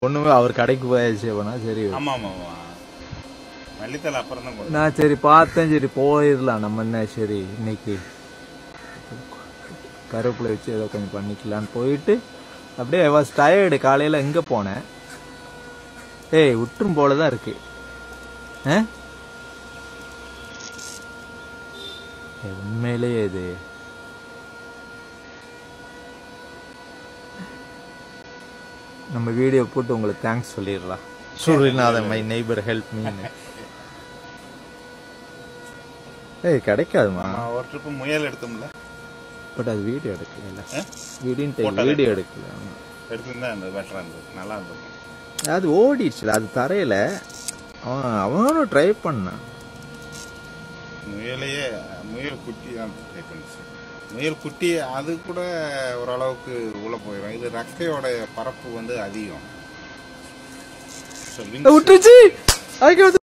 ஒண்ணுமே அவர் கடைக்கு போயாச்சு போனா சரி ஆமா ஆமா ஆமா மல்லித்தலை அப்புறம் தான் போடுறேன் நான் சரி பார்த்தேன் சரி போயிடலாம் நம்ம என்ன சரி இன்னைக்கு கருவேப்பிலை வச்சு ஏதோ கொஞ்சம் பண்ணிக்கலான்னு போயிட்டு அப்படியே வாஸ் டயர்டு காலையில எங்க போனேன் ஏய் விட்டுரும் போல தான் இருக்கு ஆ? ஏய், உண்மையிலேயே இது நம்ம வீடியோ போட்டு உங்களுக்கு தேங்க்ஸ் சொல்லிடலாம் சூரியநாதன் மை நெய்பர் ஹெல்ப் மீன்னு ஏய் கிடைக்காதுமா நான் ஒரு ட்ரிப்பு முயல் எடுத்தோம்ல பட் அது வீடியோ எடுக்கல ஆ? வீடியோ போட்டோ வீடியோ எடுக்கல ஆமா. எடுத்திருந்தா அந்த பெட்டரா இருந்தது நல்லா இருந்தது அது ஓடிடுச்சுல அது தரையில அவன் அவனும் ட்ரை பண்ணான் முயலையே முயல் குட்டி தான் ட்ரை பண்ணிச்சு முயல் குட்டி அது கூட ஓரளவுக்கு உள்ள போயிடும் இது ரெக்கையோட பரப்பு வந்து அதிகம் So, wings- விட்டுருச்சு அதுக்கு